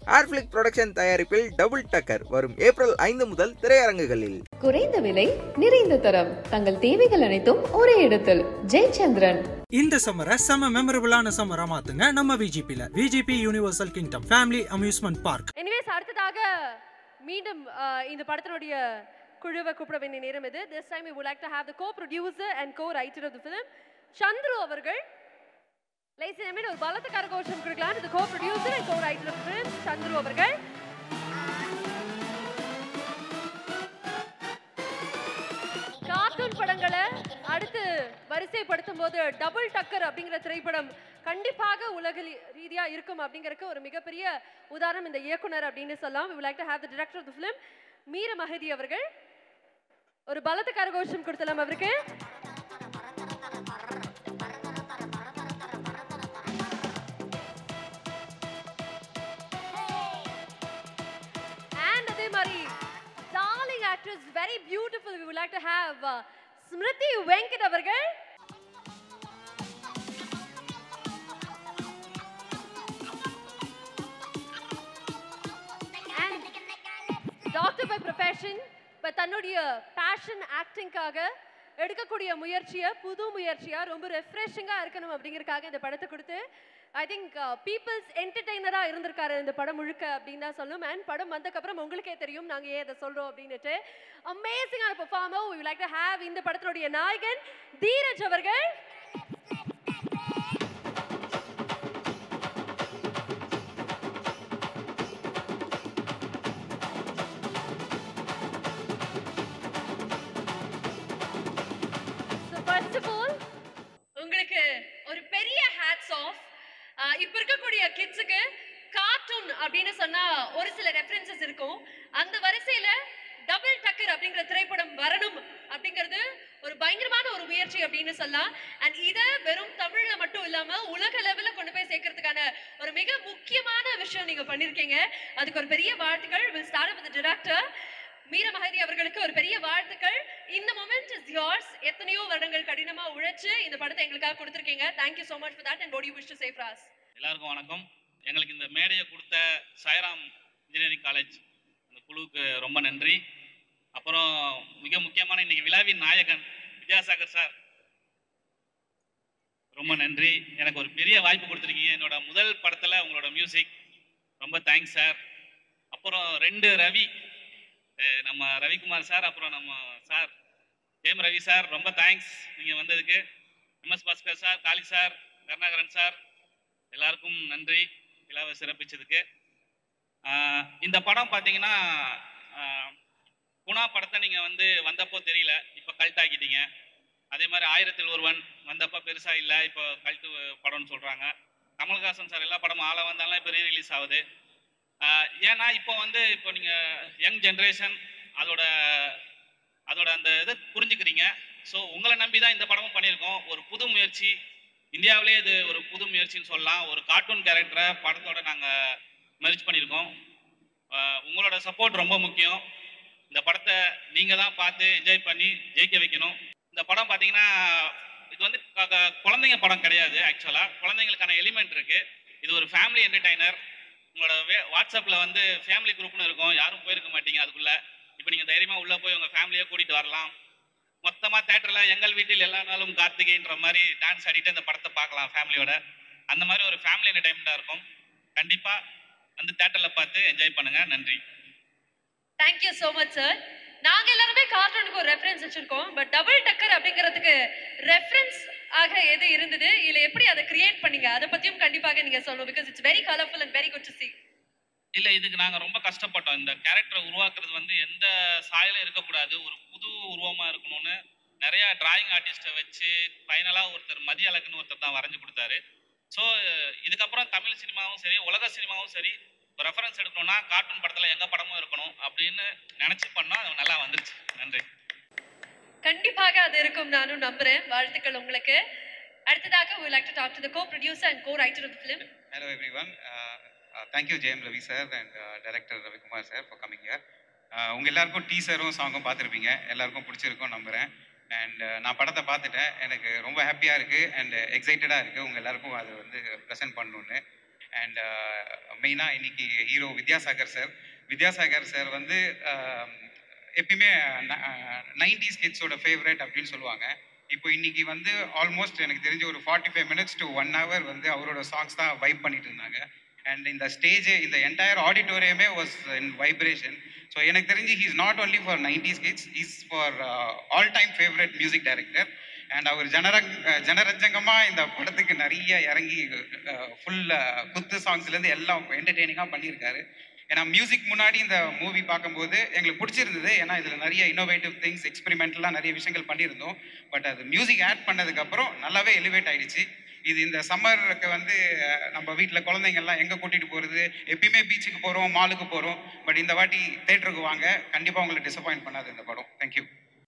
ஆர்ஃபிளிக் production தயாரிப்பில் double டக்கர் வரும் April ஐந்து முதல் திரையரங்குகளில் குறைந்த விலை நிறைந்த தரம் தங்கள் தேவைகள் அனைத்தும் ஒரே இடத்தில் ஜெயச்சந்திரன் இந்த சம்மரை செம மெமரபிளான சம்மரா மாத்துங்க நம்ம விஜிபில VGP universal kingdom family amusement park anyways அடுத்ததாக மீண்டும் அஹ், இந்த படத்தினுடைய குழுவை கூப்பிட வேண்டிய நேரம் இது this time we would like to have the co producer and co writer of the film Chandru அவர்கள் லைசி நம்பின் ஒரு பலத்த கரகோஷம் கொடுக்கலாம் இது co producer and co writer of film Chandru அவர்கள் கார்ட்டூன் படங்களை அடுத்து வரிசைப்படுத்தும் போது டபுள் டக்கர் அப்படிங்கிற திரைப்படம் கண்டிப்பாக உலக லீ- ரீதியா இருக்கும் அப்படிங்கறதுக்கு ஒரு மிகப்பெரிய உதாரணம் இந்த இயக்குனர் அப்படின்னு சொல்லலாம் we would like to have the director of the film மீர Mahdi அவர்கள் ஒரு பலத்த கரகோஷம் கொடுத்தலாம் அவருக்கு and அதே மாதிரி darling actress very beautiful we would like to have uh, Smriti Venkat அவர்கள் and doctor by profession but தன்னுடைய பேஷன் ஆக்டிங்காக எடுக்கக்கூடிய முயற்சியை புது முயற்சியா ரொம்ப ரெஃப்ரெஷிங்காக இருக்கணும் அப்படிங்கறதுக்காக இந்த படத்தை கொடுத்து ஐ திங்க் பீப்புள்ஸ் என்டர்டெய்னராக இருந்திருக்காரு இந்த படம் முழுக்க அப்படின்னு தான் சொல்லும் அண்ட் படம் வந்தக்கப்புறம் உங்களுக்கே தெரியும் நாங்கள் ஏன் அதை சொல்கிறோம் அப்படின்னுட்டு அமேசிங்கான performer we like to have இந்த படத்தினுடைய நாயகன் தீரஜ் அவர்கள் ஸோ ஃபர்ஸ்ட் ஆஃப் ஆல் உங்களுக்கு ஒரு பெரிய ஹேட்ஸ் ஆஃப் இப்போ இருக்கக்கூடிய கிட்ஸுக்கு கார்ட்டூன் அப்படின்னு சொன்னா ஒரு சில ரெஃபரன்சஸ் இருக்கும் அந்த வரிசையில டபுள் டக்கர் அப்படிங்கிற திரைப்படம் வரணும் அப்படிங்கிறது ஒரு பயங்கரமான ஒரு முயற்சி அப்படின்னு சொல்லலாம் அண்ட் இதை வெறும் தமிழ்ல மட்டும் இல்லாம உலக லெவல்ல கொண்டு போய் சேர்க்கறதுக்கான ஒரு மிக முக்கியமான விஷயம் நீங்க பண்ணிருக்கீங்க அதுக்கு ஒரு பெரிய வாழ்த்துக்கள் will start with director Meera Mahathi அவர்களுக்கு ஒரு பெரிய வாழ்த்துக்கள் இந்த மொமெண்ட் இஸ் yours எத்தனையோ வருடங்கள் கடினமா உழைச்சு இந்த படத்தை எங்களுக்காக கொடுத்துருக்கீங்க thank you so much for that and what do you wish to say for us எல்லாருக்கும் வணக்கம் எங்களுக்கு இந்த மேடையை கொடுத்த சாய்ராம் இன்ஜினியரிங் காலேஜ் அந்த குழுவுக்கு ரொம்ப நன்றி அப்புறம் மிக முக்கியமான இன்னைக்கு விழாவின் நாயகன் வித்யாசாகர் சார் ரொம்ப நன்றி எனக்கு ஒரு பெரிய வாய்ப்பு கொடுத்துருக்கீங்க என்னோட முதல் படத்தில் உங்களோட மியூசிக் ரொம்ப தேங்க்ஸ் சார் அப்புறம் ரெண்டு ரவி அஹ் நம்ம ரவிக்குமார் சார் அப்புறம் நம்ம சார் ஜெயம் ரவி சார் ரொம்ப தேங்க்ஸ் நீங்கள் வந்ததுக்கு MS Bhaskar sir Kaali sir Karunakaran sir எல்லாருக்கும் நன்றி விழாவை சிறப்பிச்சதுக்கு ஆஹ் இந்த படம் பார்த்தீங்கன்னா ஆஹ் குணா படத்தை நீங்கள் வந்து வந்தப்போ தெரியல இப்போ கல்ட் ஆக்கிட்டீங்க அதே மாதிரி ஆயிரத்தில் ஒருவன் வந்தப்போ பெருசாக இல்லை இப்போ கல்ட்டு படம்னு சொல்கிறாங்க கமல்ஹாசன் சார் எல்லா படமும் ஆள வந்தாலும் இப்போ ரீ ரிலீஸ் ஆகுது ஆஹ் ஏன்னா இப்போ வந்து இப்போ நீங்கள் யங் ஜென்ரேஷன் அதோட அதோட அந்த இதை புரிஞ்சுக்கிறீங்க ஸோ உங்களை நம்பி தான் இந்த படமும் பண்ணியிருக்கோம் ஒரு புது முயற்சி இந்தியாவிலே இது ஒரு புது முயற்சின்னு சொல்லலாம் ஒரு கார்ட்டூன் கேரக்டரை படத்தோட நாங்கள் மெர்ஜ் பண்ணியிருக்கோம் ஆஹ் உங்களோட சப்போர்ட் ரொம்ப முக்கியம் இந்த படத்தை நீங்கள் தான் பார்த்து என்ஜாய் பண்ணி ஜெயிக்க வைக்கணும் இந்த படம் பார்த்தீங்கன்னா இது வந்து க- க- குழந்தைங்க படம் கிடையாது ஆக்சுவலாக குழந்தைங்களுக்கான எலிமெண்ட் இருக்குது இது ஒரு ஃபேமிலி என்டர்டைனர் உங்களோட வே வாட்ஸ்அப்பில் வந்து ஃபேமிலி குரூப்னு இருக்கும் யாரும் போயிருக்க மாட்டீங்க அதுக்குள்ளே இப்போ நீங்கள் தைரியமாக உள்ளே போய் உங்கள் ஃபேமிலியை கூட்டிகிட்டு வரலாம் மொத்தமாக தேட்டரில் எங்கள் வீட்டில் எல்லா நாளும் கார்த்திகைன்ற மாதிரி டான்ஸ் ஆடிட்டு இந்த படத்தை பார்க்கலாம் ஃபேமிலியோட அந்த மாதிரி ஒரு ஃபேமிலி என்டர்டைன்மெண்ட்டாக இருக்கும் கண்டிப்பாக வந்து தேட்டரில் பார்த்து என்ஜாய் பண்ணுங்கள் நன்றி தேங்க்யூ so மச் சார் நாங்க எல்லாருமே கார்ட்டூனுக்கு ஒரு ரெஃபரன்ஸ் வச்சிருக்கோம் பட் டபுள் டக்கர் அப்படிங்கிறதுக்கு ரெஃபரன்ஸ் ஆக எது இருந்தது இல்ல எப்படி அதை கிரியேட் பண்ணீங்க அதை பத்தியும் கண்டிப்பாக நீங்க சொல்லணும் because it's very colourful and very good to see இல்லை இதுக்கு நாங்கள் ரொம்ப கஷ்டப்பட்டோம் இந்த கேரக்டரை உருவாக்குறது வந்து எந்த சாயலும் இருக்கக்கூடாது ஒரு புது உருவமாக இருக்கணும்னு நிறையா டிராயிங் ஆர்டிஸ்ட்டை வச்சு ஃபைனலாக ஒருத்தர் மதிய அழகுன்னு ஒருத்தர் தான் வரைஞ்சு கொடுத்தாரு ஸோ இதுக்கப்புறம் தமிழ் சினிமாவும் சரி உலக சினிமாவும் சரி ரெஃபரன்ஸ் எடுக்கணும்னா கார்ட்டூன் படத்தில் எங்கள் படமும் இருக்கணும் அப்படின்னு நினச்சி பண்ணோம் அது நல்லா வந்துருச்சு நன்றி கண்டிப்பாக அது இருக்கும் நானும் நம்புறேன் வாழ்த்துக்கள் உங்களுக்கு அடுத்ததாக we would like to talk to the co-producer and co-writer of the film Hello everyone. Uh, uh, thank you JM Ravi sir and uh, director Ravi Kumar sir for coming here. Uh, உங்க எல்லாருக்கும் டீசரும் சாங்கும் பார்த்துருப்பீங்க எல்லாருக்கும் பிடிச்சிருக்கும் நம்புறேன் and நான் படத்தை பார்த்துட்டேன் எனக்கு ரொம்ப ஹாப்பியாக இருக்குது அண்ட் எக்ஸைட்டடாக இருக்குது உங்கள் எல்லாருக்கும் அது வந்து ப்ரெசென்ட் பண்ணணுன்னு அண்ட் மெயினாக இன்னைக்கு hero Vidyasagar sir Vidyasagar sir வந்து uh, எப்பயுமே நைன்டிஸ் கிட்ஸோட ஃபேவரட் அப்படின்னு சொல்லுவாங்க இப்போ இன்னைக்கு வந்து ஆல்மோஸ்ட் எனக்கு தெரிஞ்ச ஒரு forty five minutes to one hour வந்து அவரோட சாங்ஸ் தான் வைப் பண்ணிட்டு இருந்தாங்க அண்ட் இந்த ஸ்டேஜ் இந்த என்டையர் ஆடிட்டோரியமே வாஸ் இன் வைப்ரேஷன் ஸோ எனக்கு தெரிஞ்சு he's not only for nineties kids is for all time favourite music director and அவர் ஜனரங் ஜனரஞ்சங்கமாக இந்த படத்துக்கு நிறைய இறங்கி ஃபுல் குத்து சாங்ஸ்லேருந்து எல்லாம் என்டர்டெய்னிங்காக பண்ணியிருக்காரு ஏன்னா மியூசிக் முன்னாடி இந்த மூவி பார்க்கும்போது எங்களுக்கு பிடிச்சிருந்தது ஏன்னா இதில் நிறைய இன்னோவேட்டிவ் திங்ஸ் எக்ஸ்பெரிமெண்டலாக நிறைய விஷயங்கள் பண்ணியிருந்தோம் பட் அது மியூசிக் ஆட் பண்ணதுக்கப்புறம் நல்லாவே எலிவேட் ஆயிடுச்சு இது இந்த சம்மருக்கு வந்து அஹ், நம்ம வீட்டில் குழந்தைங்கள்லாம் எங்கே கூட்டிகிட்டு போகிறது எப்பயுமே பீச்சுக்கு போகிறோம் மாலுக்கு போகிறோம் பட் இந்த வாட்டி தேட்டருக்கு வாங்க கண்டிப்பாக உங்களை டிசப்பாயிண்ட் பண்ணாது இந்த படம் தேங்க்யூ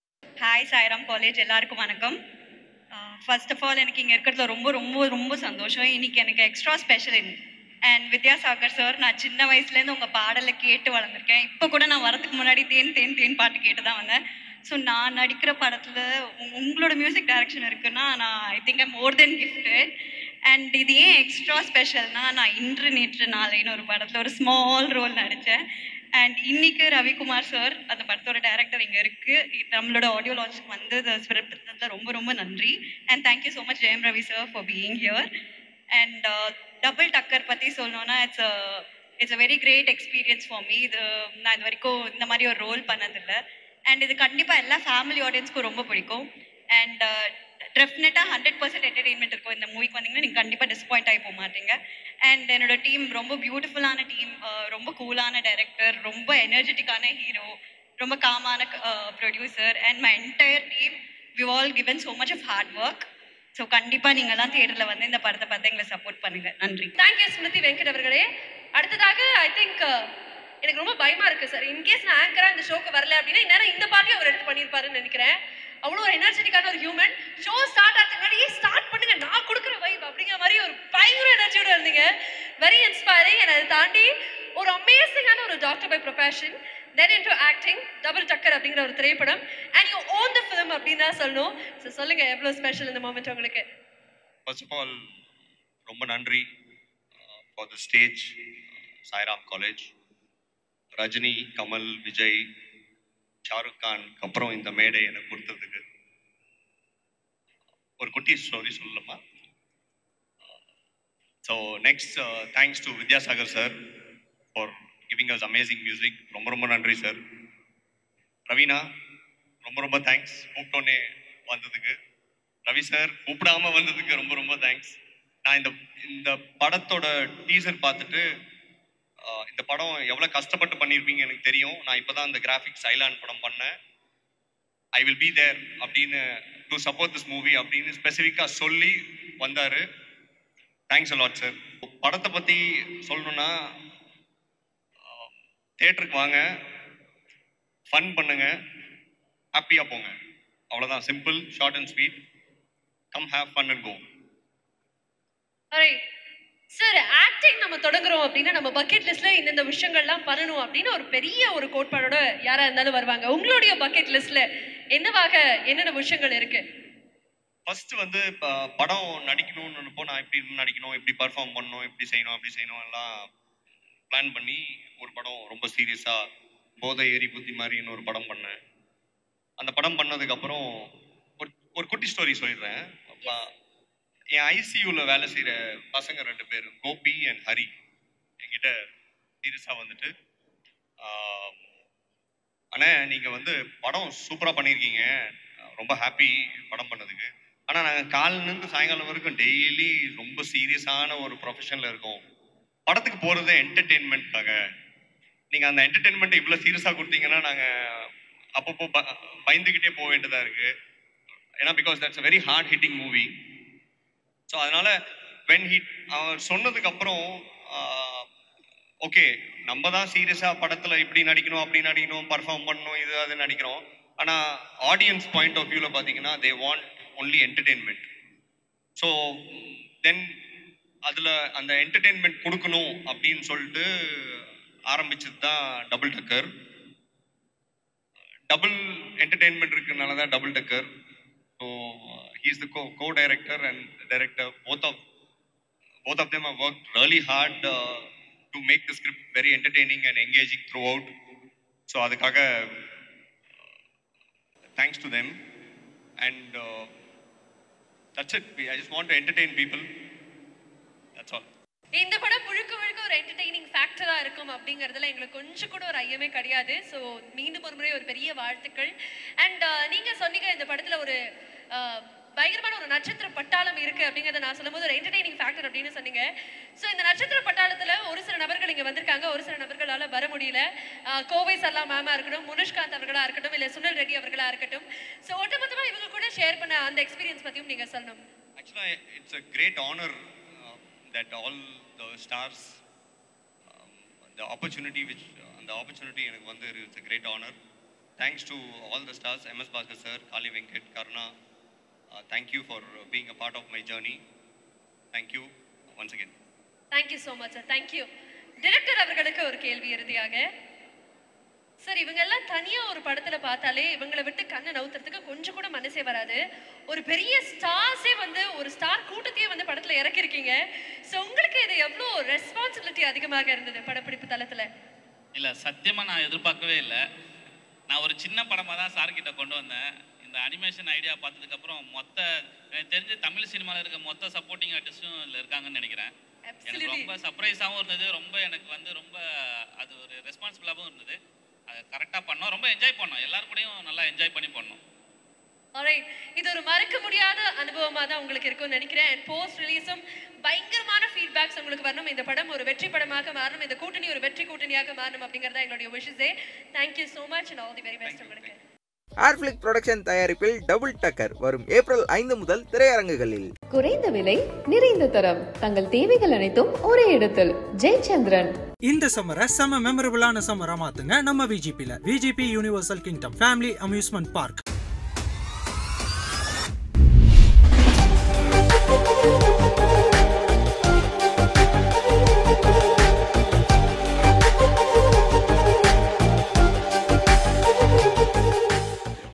ஹாய் சாய்ராம் காலேஜ் எல்லாருக்கும் வணக்கம் ஃபர்ஸ்ட் ஆஃப் ஆல் எனக்கு இங்கே இருக்கிறதுல ரொம்ப ரொம்ப ரொம்ப சந்தோஷம் இன்னைக்கு எனக்கு extra special in and Vidyasagar sir நான் சின்ன வயசுலேருந்து உங்கள் பாடலை கேட்டு வளர்ந்துருக்கேன் இப்போ கூட நான் வரதுக்கு முன்னாடி தேன் தேன் தேன் பாட்டு கேட்டு தான் வந்தேன் ஸோ நான் நடிக்கிற படத்தில் உங்களோட மியூசிக் டைரக்ஷன் இருக்குன்னா நான் I think I more than gifted and இது ஏன் எக்ஸ்ட்ரா ஸ்பெஷல்னா நான் இன்று நேற்று நாளைன்னு ஒரு படத்தில் ஒரு ஸ்மால் ரோல் நடித்தேன் அண்ட் இன்னைக்கு ரவிக்குமார் சார் அந்த படத்தோட டைரக்டர் இங்கே இருக்கு நம்மளோட ஆடியோ லான்ச்சுக்கு வந்து சிறப்பித்ததில் ரொம்ப ரொம்ப நன்றி and thank you so much Jayam Ravi sir for being here and Double Tuckerr பற்றி சொல்லணும்னா it's it's a very great experience for me இது நான் இது வரைக்கும் இந்த மாதிரி ஒரு ரோல் பண்ணதில்லை அண்ட் இது கண்டிப்பாக எல்லா ஃபேமிலி ஆடியன்ஸ்க்கும் ரொம்ப பிடிக்கும் அண்ட் டெஃபினட்டாக ஹண்ட்ரட் பர்சன்ட் என்டர்டெயின்மெண்ட் இருக்கும் இந்த மூவிக்கு வந்தீங்கன்னா நீங்கள் கண்டிப்பாக டிசப்பாயிண்ட் ஆகி போக மாட்டீங்க அண்ட் என்னோட டீம் ரொம்ப பியூட்டிஃபுல்லான டீம் ரொம்ப கூலான டைரக்டர் ரொம்ப எனர்ஜெட்டிக்கான ஹீரோ ரொம்ப காமான producer and my entire team we all given so much of hard work so கண்டிப்பாக நீங்கள்லாம் தியேட்டரில் வந்து இந்த படத்தை பார்த்து எங்களை சப்போர்ட் பண்ணுங்க நன்றி தேங்க்யூ ஸ்மிருதி வெங்கட் அவர்களே அடுத்ததாக ஐ திங்க் எனக்கு ரொம்ப பயமா இருக்கு சார் இன்கேஸ் நான் ஆங்கரா இந்த ஷோக்கு வரல அப்படின்னா இந்நேரம் இந்த பாட்டையும் அவர் எடுத்து பண்ணியிருப்பாருன்னு நினைக்கிறேன் அவ்வளோ ஒரு எனர்ஜெட்டிக்கான ஒரு ஹியூமன் ஷோ ஸ்டார்ட் ஆகிறதுக்கு முன்னாடி ஸ்டார்ட் பண்ணுங்க நான் கொடுக்குற வைப் அப்படிங்கிற மாதிரி ஒரு பயங்கர எனர்ஜியோட இருந்தீங்க வெரி இன்ஸ்பைரிங் and அதை தாண்டி ஒரு அமேசிங்கான ஒரு doctor by profession then into acting Double Tuckerr அப்படிங்கிற ஒரு திரைப்படம் and you own the film அப்படின்னு தான் சொல்லணும் ஸோ சொல்லுங்க எவ்வளோ ஸ்பெஷல் இந்த மூமெண்ட் உங்களுக்கு ஃபர்ஸ்ட் ஆஃப் ஆல் ரொம்ப நன்றி for the stage Sairam college Rajini Kamal Vijay Shahrukh Khan அப்புறம் இந்த மேடை எனக்கு கொடுத்ததுக்கு ஒரு குட்டி ஸ்டோரி சொல்லலாமா so next thanks to Vidyasagar sir for giving us amazing music ரொம்ப ரொம்ப நன்றி சார் ரவீனா ரொம்ப ரொம்ப தேங்க்ஸ் கூப்பிட்டோன்னே வந்ததுக்கு ரவி சார் கூப்பிடாம வந்ததுக்கு ரொம்ப ரொம்ப தேங்க்ஸ் நான் இந்த இந்த படத்தோட டீசர் பார்த்துட்டு ஆஹ், இந்த படம் எவ்வளவு கஷ்டப்பட்டு பண்ணியிருப்பீங்க எனக்கு தெரியும் நான் இப்பதான் இந்த கிராஃபிக்ஸ் ஐலாண்ட் படம் பண்ணேன் ஐ வில் பி தேர் அப்படின்னு டு சப்போர்ட் திஸ் மூவி அப்படின்னு ஸ்பெசிஃபிக்காக சொல்லி வந்தாரு தேங்க்ஸ் அலாட் சார் படத்தை பத்தி சொல்லணும்னா தேட்டருக்கு வாங்க ஃபன் பண்ணுங்க ஹாப்பியா போங்க அவ்வளவுதான் simple short and sweet come have fun and go Alright. Sir acting நம்ம தொடங்குறோம் அப்படின்னா நம்ம பக்கெட் லிஸ்ட்ல இந்தந்த விஷயங்கள்லாம் பண்ணணும் அப்படின்னு ஒரு பெரிய ஒரு கோட்பாடோட யாரா இருந்தாலும் வருவாங்க உங்களுடைய பக்கெட் லிஸ்ட்ல என்னவாக என்னென்ன விஷயங்கள் இருக்கு ஃபர்ஸ்ட் வந்து இப்போ படம் நடிக்கணும்னு நினைப்போம் நான் இப்படி நடிக்கணும் இப்படி பர்ஃபார்ம் பண்ணணும் இப்படி செய்யணும் அப்படி செய்யணும் எல்லாம் பிளான் பண்ணி ஒரு படம் ரொம்ப சீரியஸாக போதை ஏரி புத்தி மாதிரின்னு ஒரு படம் பண்ணேன் அந்த படம் பண்ணதுக்கப்புறம் ஒரு ஒரு குட்டி ஸ்டோரி சொல்லிடுறேன் அப்ப என் ஐசியூவில் வேலை செய்கிற பசங்க ரெண்டு பேர் கோபி அண்ட் ஹரி என்கிட்ட சீரியஸாக வந்துட்டு ஆஹ், அண்ணே நீங்கள் வந்து படம் சூப்பராக பண்ணியிருக்கீங்க ரொம்ப ஹாப்பி படம் பண்ணதுக்கு ஆனால் நாங்கள் காலிலேருந்து சாயங்காலம் வரைக்கும் டெய்லி ரொம்ப சீரியஸான ஒரு ப்ரொஃபஷனில் இருக்கோம் படத்துக்கு போகிறது என்டர்டெயின்மெண்ட்காக நீங்கள் அந்த என்டர்டெயின்மெண்ட்டை இவ்வளோ சீரியஸாக கொடுத்தீங்கன்னா நாங்கள் அப்பப்போ ப பயந்துக்கிட்டே போக வேண்டியதாக இருக்குது ஏன்னா because that's a very hard hitting movie so அதனால வென் ஹிட் அவர் சொன்னதுக்கு அப்புறம் ஓகே நம்ம தான் சீரியஸாக படத்தில் இப்படி நடிக்கணும் அப்படி நடிக்கணும் பர்ஃபார்ம் பண்ணணும் இது அது நடிக்கிறோம் ஆனால் ஆடியன்ஸ் பாயிண்ட் ஆஃப் வியூவில் பார்த்தீங்கன்னா they want only entertainment so then அதில் அந்த என்டர்டெயின்மெண்ட் கொடுக்கணும் அப்படின்னு சொல்லிட்டு ஆரம்பிச்சது தான் டபுள் டக்கர் டபுள் என்டர்டெயின்மெண்ட் இருக்கிறதுனால தான் Double Tuckerr so he's the co co director and director both of both of them have worked really hard uh, to make the script very entertaining and engaging throughout. So அதுக்காக thanks to them and uh, that's it. I just want to entertain people. That's all. இந்த படம் முழுக்க முழுக்க ஒரு entertaining ஃபேக்டரா இருக்கும் அப்படிங்கறதுல எங்களுக்கு கொஞ்சம் கூட ஒரு ஐயமே கிடையாது ஸோ மீண்டும் ஒரு முறை ஒரு பெரிய வாழ்த்துக்கள் அண்ட் நீங்க சொன்னீங்க இந்த படத்துல ஒரு அஹ், பயங்கரமான ஒரு நட்சத்திர பட்டாளம் இருக்கு அப்படிங்கறத நான் சொல்லும்போது ஒரு என்டர்டெய்னிங் ஃபேக்டர் அப்படின்னு சொன்னீங்க ஸோ இந்த நட்சத்திர பட்டாளத்துல ஒரு சில நபர்கள் இங்க வந்திருக்காங்க ஒரு சில நபர்களால வர முடியல அஹ், கோவை சல்லா மேமா இருக்கட்டும் முனுஷ்காந்த் அவர்களா இருக்கட்டும் இல்ல சுனில் ரெட்டி அவர்களா இருக்கட்டும் ஸோ ஒட்டுமொத்தமா இவங்க கூட ஷேர் பண்ண அந்த எக்ஸ்பீரியன்ஸ் பத்தியும் நீங்க சொல்லணும் Actually, it's a great honor uh, that all the stars, um, the opportunity which, uh, the opportunity எனக்கு வந்து it's a great honor. Thanks to all the stars, MS Bhaskar sir, Kali Venkat, Karna. Uh, thank you for uh, being a part of my journey. Thank you once again. Thank you so much sir thank you director அவர்களுக்கு ஒரு கேள்வி இறுதியாக sir இவங்க எல்லாம் தனியா ஒரு படத்துல பார்த்தாலே இவங்களை விட்டு கண்ணை நவுத்துறதுக்கு கொஞ்சம் கூட மனசே வராது ஒரு பெரிய ஸ்டார்ஸே வந்து ஒரு ஸ்டார் கூட்டத்தையே வந்து படத்துல இறக்கிருக்கீங்க ஸோ உங்களுக்கு இது எவ்வளோ ரெஸ்பான்சிபிலிட்டி அதிகமாக இருந்தது படப்பிடிப்பு தளத்துல இல்லை சத்தியமாக நான் எதிர்பார்க்கவே இல்லை நான் ஒரு சின்ன படமாக தான் சார் கிட்ட கொண்டு வந்தேன் இந்த அனிமேஷன் ஐடியா பார்த்ததுக்கப்புறம் மொத்த எனக்கு தெரிஞ்சு தமிழ் சினிமாவில் இருக்க மொத்த சப்போர்ட்டிங் ஆர்டிஸ்ட்டும் இதில் இருக்காங்கன்னு நினைக்கிறேன் எனக்கு Absolutely. ரொம்ப சர்ப்ரைஸாகவும் இருந்தது ரொம்ப எனக்கு வந்து ரொம்ப அது ஒரு ரெஸ்பான்சிபிளாகவும் இருந்தது அதை கரெக்டாக பண்ணோம் ரொம்ப என்ஜாய் பண்ணோம் எல்லாரும் கூடயும் நல்லா என்ஜாய் பண்ணி பண்ணோம் Alright. இது ஒரு மறக்க முடியாத அனுபவமா தான் உங்களுக்கு இருக்கும்னு நினைக்கிறேன் அண்ட் போஸ்ட் ரிலீஸும் பயங்கரமான ஃபீட்பேக்ஸ் உங்களுக்கு வரணும் இந்த படம் ஒரு வெற்றி படமாக மாறணும் இந்த கூட்டணி ஒரு வெற்றி கூட்டணியாக மாறணும் அப்படிங்கறத எங்களுடைய விஷஸே thank you so much and all the very best உங்களுக்கு ஏர்ஃபிளிக் புரொடக்ஷன் தயாரிப்பில் டபுள் டக்கர் வரும் ஏப்ரல் ஐந்து முதல் திரையரங்குகளில் குறைந்த விலை நிறைந்த தரம் தங்கள் தேவைகள் அனைத்தும் ஒரே இடத்தில் ஜெயச்சந்திரன் இந்த சம்மரை செம மெமரபிளான சம்மரா மாத்துங்க நம்ம விஜிபில VGP universal kingdom family amusement park